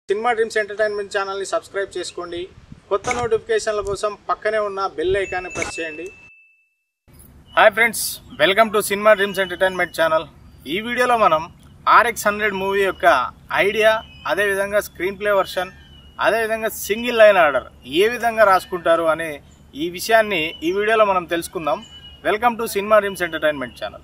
cinema dreams entertainment ఛానల్ని subscribe చేసుకోండి కొత్త నోటిఫికేషన్ల కోసం పక్కనే ఉన్న బెల్ ఐకాన్ని ప్రెస్ చేయండి hi friends welcome to cinema dreams entertainment channel ఈ వీడియోలో మనం ఆర్ఎక్స్ హండ్రెడ్ మూవీ యొక్క ఐడియా అదేవిధంగా స్క్రీన్ ప్లే వర్షన్ అదేవిధంగా సింగిల్ లైన్ ఆర్డర్ ఏ విధంగా రాసుకుంటారు అనే ఈ విషయాన్ని ఈ వీడియోలో మనం తెలుసుకుందాం welcome to cinema dreams entertainment channel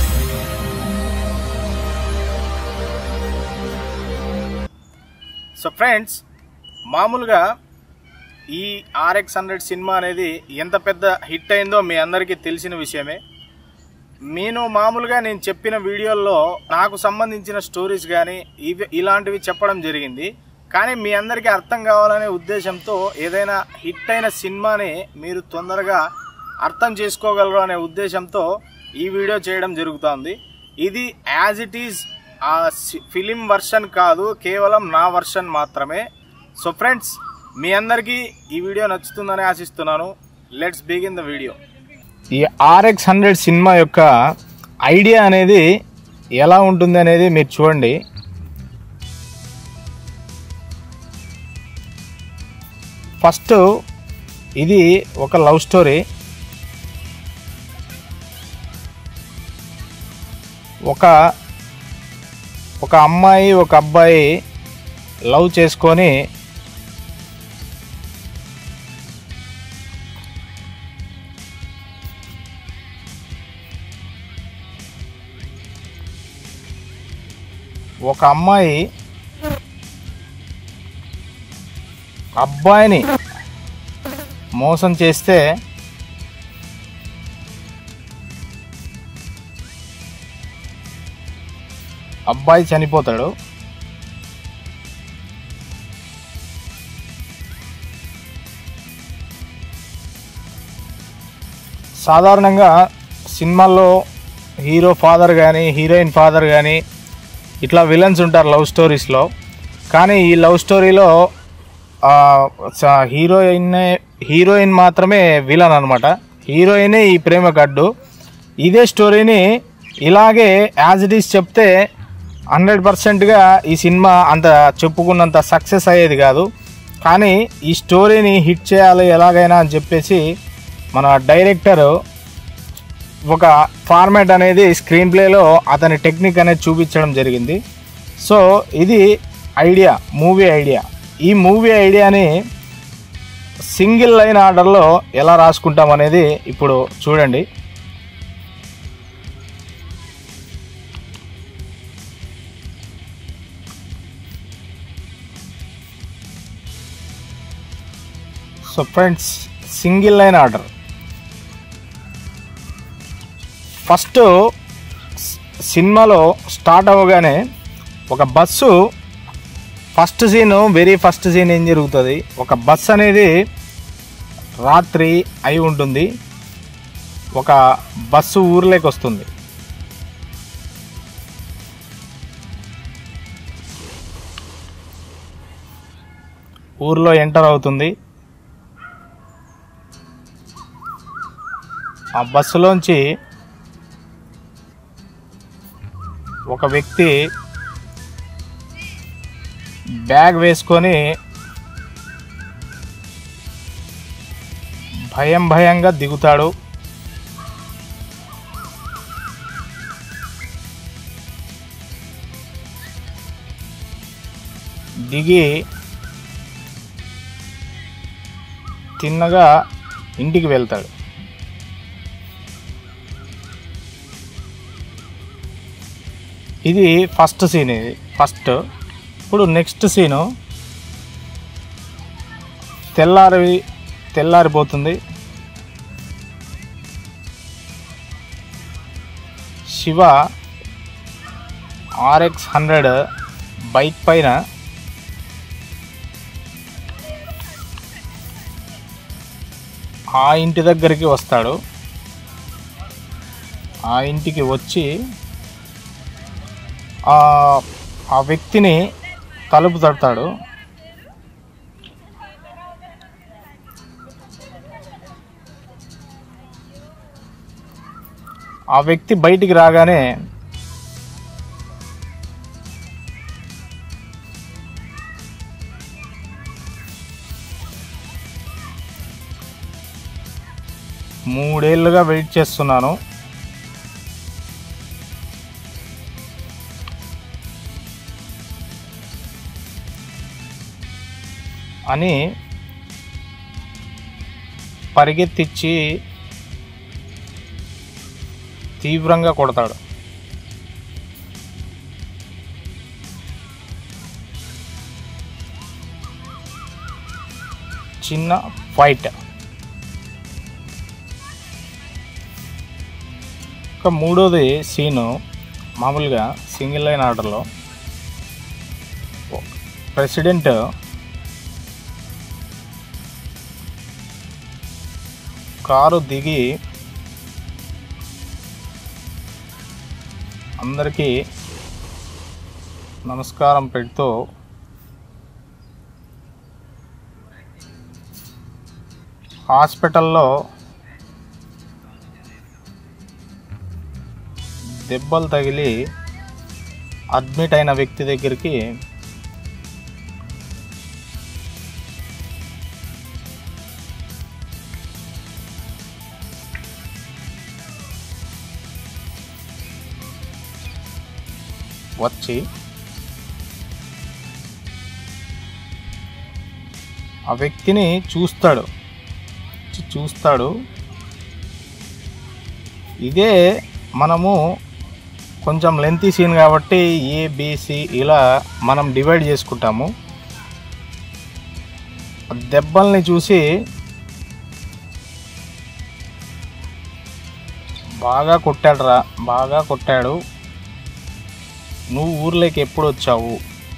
so friends మామూలుగా ఈ ఆర్ఎక్స్ హండ్రెడ్ సినిమా అనేది ఎంత పెద్ద హిట్ అయిందో మీ అందరికీ తెలిసిన విషయమే నేను మామూలుగా నేను చెప్పిన వీడియోల్లో నాకు సంబంధించిన స్టోరీస్ కానీ ఇవి ఇలాంటివి చెప్పడం జరిగింది కానీ మీ అందరికీ అర్థం కావాలనే ఉద్దేశంతో ఏదైనా హిట్ అయిన సినిమాని మీరు తొందరగా అర్థం చేసుకోగలరు అనే ఉద్దేశంతో ఈ వీడియో చేయడం జరుగుతుంది ఇది యాజ్ ఇట్ ఈజ్ ఆ ఫిలిం వర్షన్ కాదు కేవలం నా వర్షన్ మాత్రమే సో ఫ్రెండ్స్ మీ అందరికీ ఈ వీడియో నచ్చుతుందని ఆశిస్తున్నాను లెట్స్ బిగిన్ ద వీడియో ఈ ఆర్ఎక్స్ హండ్రెడ్ సినిమా యొక్క ఐడియా అనేది ఎలా ఉంటుంది అనేది మీరు చూడండి ఫస్ట్ ఇది ఒక లవ్ స్టోరీ ఒక ఒక అమ్మాయి ఒక అబ్బాయి లవ్ చేసుకొని ఒక అమ్మాయి అబ్బాయిని మోసం చేస్తే అబ్బాయి చనిపోతాడు సాధారణంగా సినిమాల్లో హీరో ఫాదర్ కానీ హీరోయిన్ ఫాదర్ కానీ ఇట్లా విలన్స్ ఉంటారు లవ్ స్టోరీస్లో కానీ ఈ లవ్ స్టోరీలో హీరోయిన్ హీరోయిన్ మాత్రమే విలన్ అనమాట హీరోయినే ఈ ప్రేమ గడ్డు ఇదే స్టోరీని ఇలాగే యాజ్ ఇట్ ఈస్ చెప్తే హండ్రెడ్ పర్సెంట్గా ఈ సినిమా అంత చెప్పుకున్నంత సక్సెస్ అయ్యేది కాదు కానీ ఈ స్టోరీని హిట్ చేయాలి ఎలాగైనా అని చెప్పేసి మన డైరెక్టర్ ఒక ఫార్మాట్ అనేది స్క్రీన్ ప్లేలో అతని టెక్నిక్ అనేది చూపించడం జరిగింది సో ఇది ఐడియా మూవీ ఐడియా ఈ మూవీ ఐడియాని సింగిల్ లైన్ ఆర్డర్లో ఎలా రాసుకుంటాం అనేది ఇప్పుడు చూడండి so friends single line order first సినిమాలో స్టార్ట్ అవ్వగానే ఒక bus first scene very first scene ఏం జరుగుతుంది ఒక బస్ అనేది రాత్రి అయి ఉంటుంది ఒక బస్సు ఊర్లోకి వస్తుంది ఊర్లో ఎంటర్ అవుతుంది ఆ బస్సులోంచి ఒక వ్యక్తి బ్యాగ్ వేసుకొని భయం భయంగా దిగుతాడు దిగి తిన్నగా ఇంటికి వెళ్తాడు ఇది ఫస్ట్ సీన్ ఇది ఫస్ట్ ఇప్పుడు నెక్స్ట్ సీను తెల్లారి తెల్లారిపోతుంది శివ ఆర్ఎక్స్ హండ్రెడ్ బైక్ పైన ఆ ఇంటి దగ్గరికి వస్తాడు ఆ ఇంటికి వచ్చి ఆ వ్యక్తిని తలుపు తడతాడు ఆ వ్యక్తి బయటికి రాగానే మూడేళ్ళుగా వెయిట్ చేస్తున్నాను అని పరిగెత్తిచ్చి తీవ్రంగా కొడతాడు చిన్న ఫైట్ ఒక మూడోది సీను మామూలుగా సింగిల్ లైన్ ఆర్డర్లో ప్రెసిడెంట్ కారు దిగి అందరికీ నమస్కారం పెడుతూ హాస్పిటల్లో దెబ్బలు తగిలి అడ్మిట్ అయిన వ్యక్తి దగ్గరికి వచ్చి ఆ వ్యక్తిని చూస్తాడు చూ- చూస్తాడు ఇదే మనము కొంచెం లెంతీ సీన్ కాబట్టి ఏ బీసీ ఇలా మనం డివైడ్ చేసుకుంటాము ఆ దెబ్బల్ని చూసి బాగా కొట్టాడురా బాగా కొట్టాడు నువ్వు ఊర్లోకి ఎప్పుడు వచ్చావు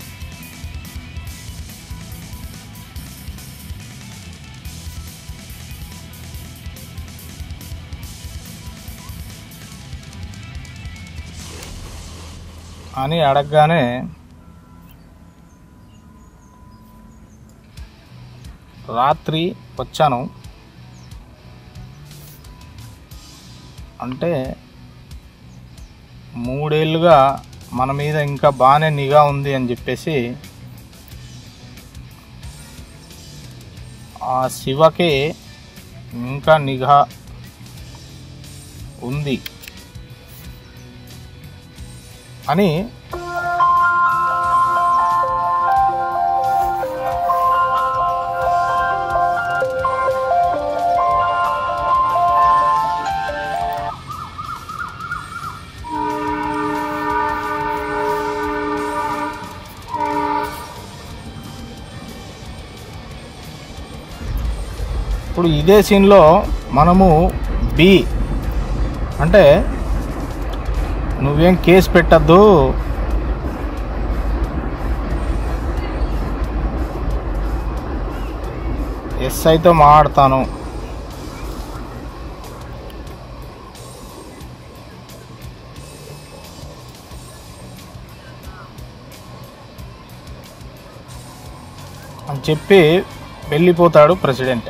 అని అడగగానే రాత్రి వచ్చాను అంటే మూడేళ్ళుగా మన మీద ఇంకా బాగానే నిఘా ఉంది అని చెప్పేసి ఆ శివకే ఇంకా నిఘా ఉంది అని ఇప్పుడు ఇదే సీన్లో మనము బి అంటే నువ్వేం కేసు పెట్టద్దు ఎస్ఐతో మాట్లాడతాను అని చెప్పి వెళ్ళిపోతాడు ప్రెసిడెంట్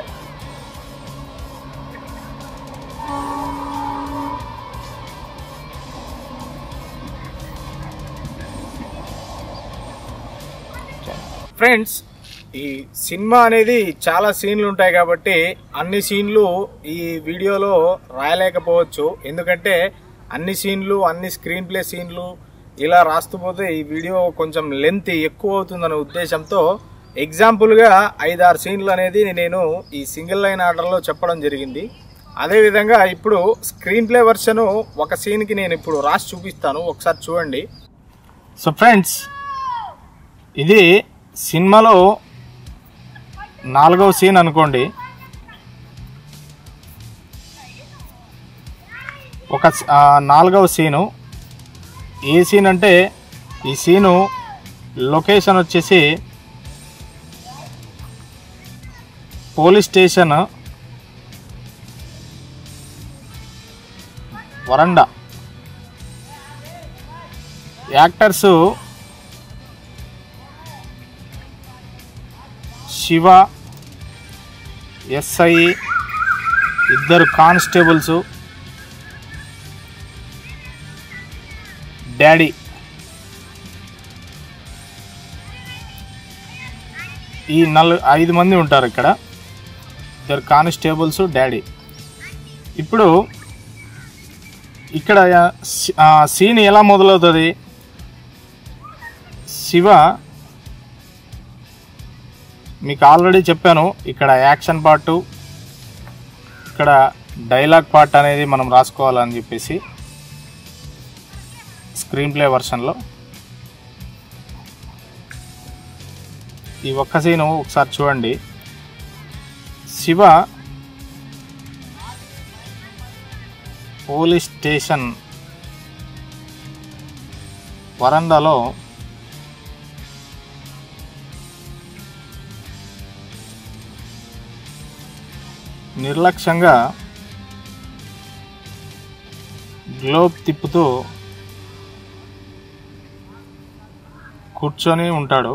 ఫ్రెండ్స్ ఈ సినిమా అనేది చాలా సీన్లు ఉంటాయి కాబట్టి అన్ని సీన్లు ఈ వీడియోలో రాయలేకపోవచ్చు ఎందుకంటే అన్ని సీన్లు అన్ని స్క్రీన్ ప్లే సీన్లు ఇలా రాస్తూ పోతే ఈ వీడియో కొంచెం లెంత్ ఎక్కువ అవుతుందనే ఉద్దేశంతో ఎగ్జాంపుల్గా ఐదారు సీన్లు అనేది నేను ఈ సింగిల్ లైన్ ఆర్డర్లో చెప్పడం జరిగింది అదేవిధంగా ఇప్పుడు స్క్రీన్ ప్లే వర్షను ఒక సీన్కి నేను ఇప్పుడు రాసి చూపిస్తాను ఒకసారి చూడండి సో ఫ్రెండ్స్ ఇది సినిమాలో నాలుగవ సీన్ అనుకోండి ఒక స- ఆ, నాలుగవ సీను ఏ సీన్ అంటే ఈ సీను లొకేషన్ వచ్చేసి పోలీస్ స్టేషన్ వరండా యాక్టర్సు శివ ఎస్ఐ ఇద్దరు కానిస్టేబుల్స్ డాడీ ఈ నల్ ఐదు మంది ఉంటారు ఇక్కడ ఇద్దరు కానిస్టేబుల్స్ డాడీ ఇప్పుడు ఇక్కడ సి- ఆ సీన్ ఎలా మొదలవుతుంది శివ మీకు ఆల్రెడీ చెప్పాను ఇక్కడ యాక్షన్ పార్టు ఇక్కడ డైలాగ్ పార్ట్ అనేది మనం రాసుకోవాలని చెప్పేసి స్క్రీన్ ప్లే వర్షన్లో ఈ ఒక్క సీను ఒకసారి చూడండి శివ పోలీస్ స్టేషన్ వరండాలో నిర్లక్ష్యంగా గ్లోబ్ తిప్పుతూ కూర్చొని ఉంటాడు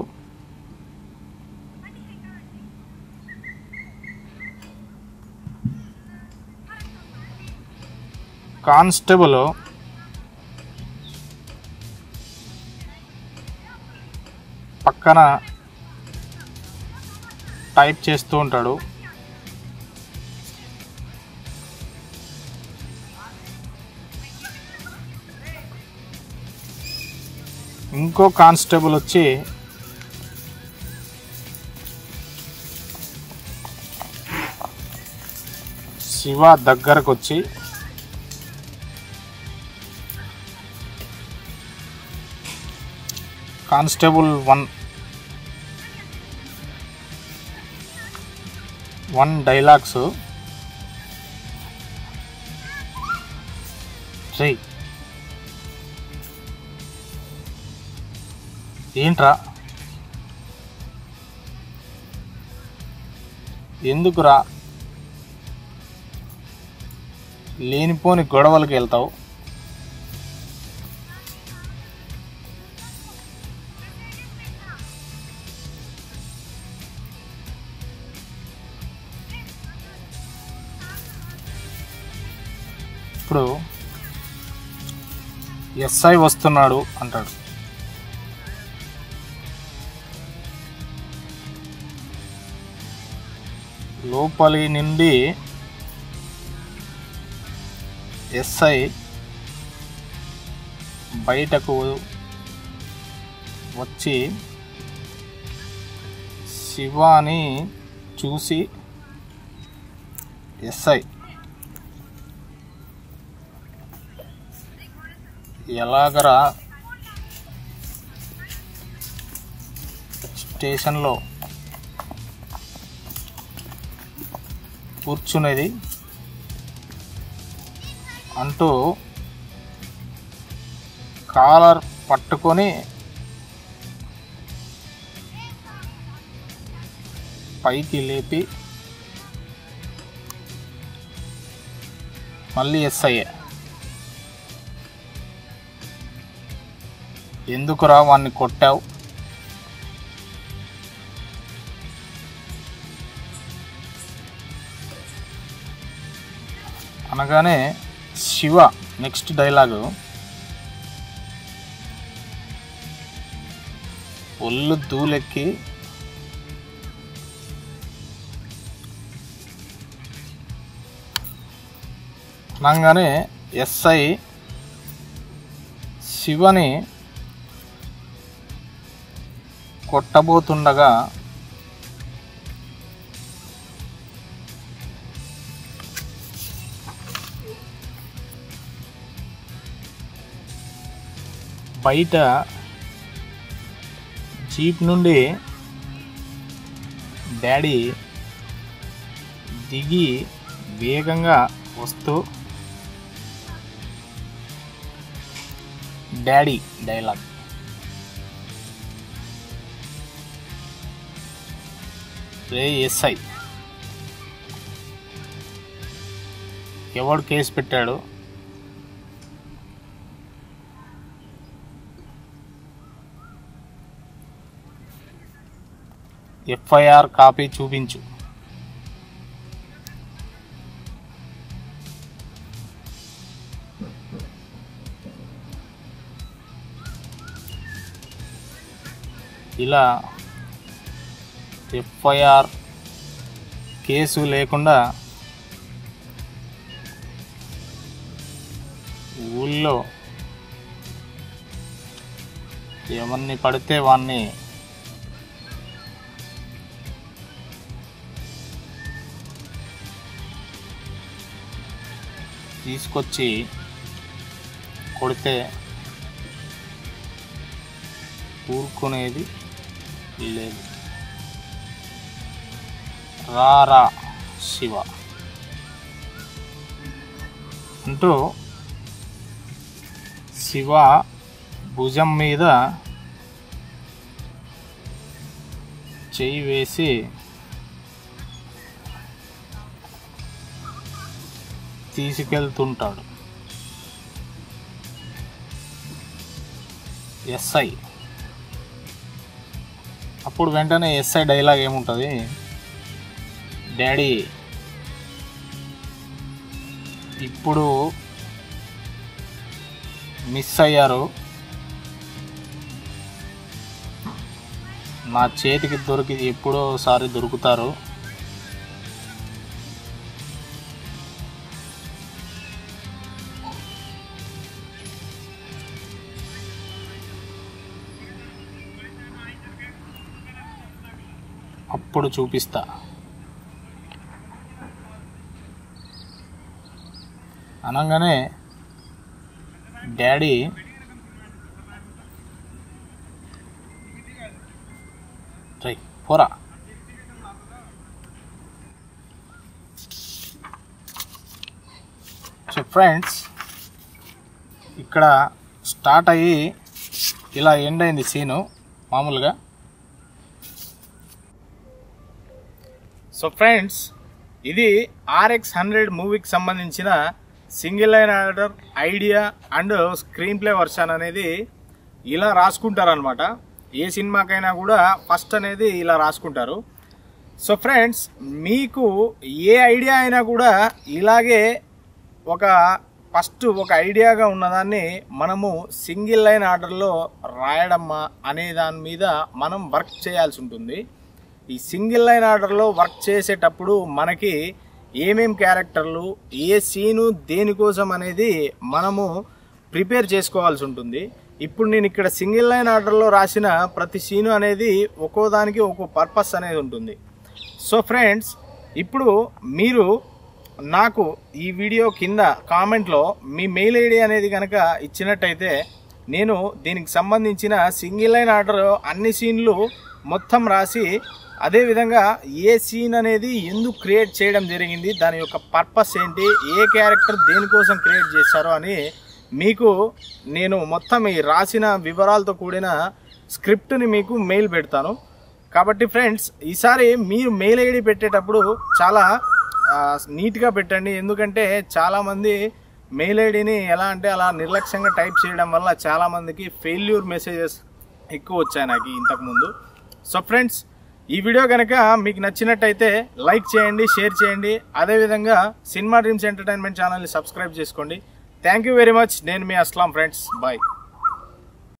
కానిస్టేబుల్ పక్కన టైప్ చేస్తూ ఉంటాడు ఇంకో కానిస్టేబుల్ వచ్చి శివ దగ్గరకు వచ్చి కానిస్టేబుల్ వన్ వన్ డైలాగ్స్ రేయ్ ఏంట్రా ఎందుకురా లేనిపోని గొడవలకు వెళ్తావు ఇప్పుడు ఎస్ఐ వస్తున్నాడు అంటాడు లోపలి నుండి ఎస్ఐ బయటకు వచ్చి శివాని చూసి ఎస్ఐ ఎలాగరా స్టేషన్లో కూర్చునేది అంటూ కాలర్ పట్టుకొని పైకి లేపి మళ్ళీ ఎస్ఐ ఎందుకురా వాడిని కొట్టావు అనగానే శివ నెక్స్ట్ డైలాగు ఒళ్ళు దూలెక్కి అనగానే ఎస్ఐ శివని కొట్టబోతుండగా బయట జీప్ నుండి డాడీ దిగి వేగంగా వస్తూ డాడీ డైలాగ్ రే ఎస్ఐ ఎవడు కేసు పెట్టాడు ఎఫ్ఐఆర్ కాపీ చూపించు ఇలా ఎఫ్ఐఆర్ కేసు లేకుండా ఊళ్ళో ఎవరిని పడితే వాన్ని తీసుకొచ్చి కొడితే ఊరుకునేది లేదు రారా శివ అంటూ శివ భుజం మీద చెయ్యి వేసి తీసుకెళ్తుంటాడు ఎస్ఐ అప్పుడు వెంటనే ఎస్ఐ డైలాగ్ ఏముంటుంది డాడీ ఇప్పుడు మిస్ అయ్యారు నా చేతికి దొరికి ఎప్పుడోసారి దొరుకుతారు అప్పుడు చూపిస్తా అనగానే డాడీ రై పోరా సో ఫ్రెండ్స్ ఇక్కడ స్టార్ట్ అయ్యి ఇలా ఎండ్ అయింది సీను మామూలుగా సో ఫ్రెండ్స్ ఇది ఆర్ఎక్స్ హండ్రెడ్ మూవీకి సంబంధించిన single line order idea and screen play version అనేది ఇలా రాసుకుంటారనమాట ఏ సినిమాకైనా కూడా ఫస్ట్ అనేది ఇలా రాసుకుంటారు సో ఫ్రెండ్స్ మీకు ఏ ఐడియా అయినా కూడా ఇలాగే ఒక ఫస్ట్ ఒక ఐడియాగా ఉన్నదాన్ని మనము సింగిల్ లైన్ ఆర్డర్లో రాయడమ్మా అనే దాని మీద మనం వర్క్ చేయాల్సి ఉంటుంది ఈ సింగిల్ లైన్ ఆర్డర్లో వర్క్ చేసేటప్పుడు మనకి ఏమేం క్యారెక్టర్లు ఏ సీను దేనికోసం అనేది మనము ప్రిపేర్ చేసుకోవాల్సి ఉంటుంది ఇప్పుడు నేను ఇక్కడ సింగిల్ లైన్ ఆర్డర్లో రాసిన ప్రతి సీను అనేది ఒక్కో దానికి ఒక్కో పర్పస్ అనేది ఉంటుంది సో ఫ్రెండ్స్ ఇప్పుడు మీరు నాకు ఈ వీడియో కింద కామెంట్లో మీ మెయిల్ ఐడి అనేది కనుక ఇచ్చినట్టయితే నేను దీనికి సంబంధించిన సింగిల్ లైన్ ఆర్డర్ అన్ని సీన్లు మొత్తం రాసి అదేవిధంగా ఏ సీన్ అనేది ఎందుకు క్రియేట్ చేయడం జరిగింది దాని యొక్క పర్పస్ ఏంటి ఏ క్యారెక్టర్ దేనికోసం క్రియేట్ చేశారో అని మీకు నేను మొత్తం ఈ రాసిన వివరాలతో కూడిన స్క్రిప్ట్ని మీకు మెయిల్ పెడతాను కాబట్టి ఫ్రెండ్స్ ఈసారి మీరు మెయిల్ ఐడి పెట్టేటప్పుడు చాలా ఆ, నీట్గా పెట్టండి ఎందుకంటే చాలామంది మెయిల్ ఐడిని ఎలా అంటే అలా నిర్లక్ష్యంగా టైప్ చేయడం వల్ల చాలామందికి ఫెయిల్యూర్ మెసేజెస్ ఎక్కువ వచ్చాయి నాకు ఇంతకుముందు సో ఫ్రెండ్స్ ఈ వీడియో కనుక మీకు నచ్చినట్టయితే లైక్ చేయండి షేర్ చేయండి అదేవిధంగా సినిమా డ్రీమ్స్ ఎంటర్టైన్మెంట్ ఛానల్ని సబ్స్క్రైబ్ చేసుకోండి థ్యాంక్ యూ వెరీ మచ్ నేను మీ అస్లాం ఫ్రెండ్స్ బాయ్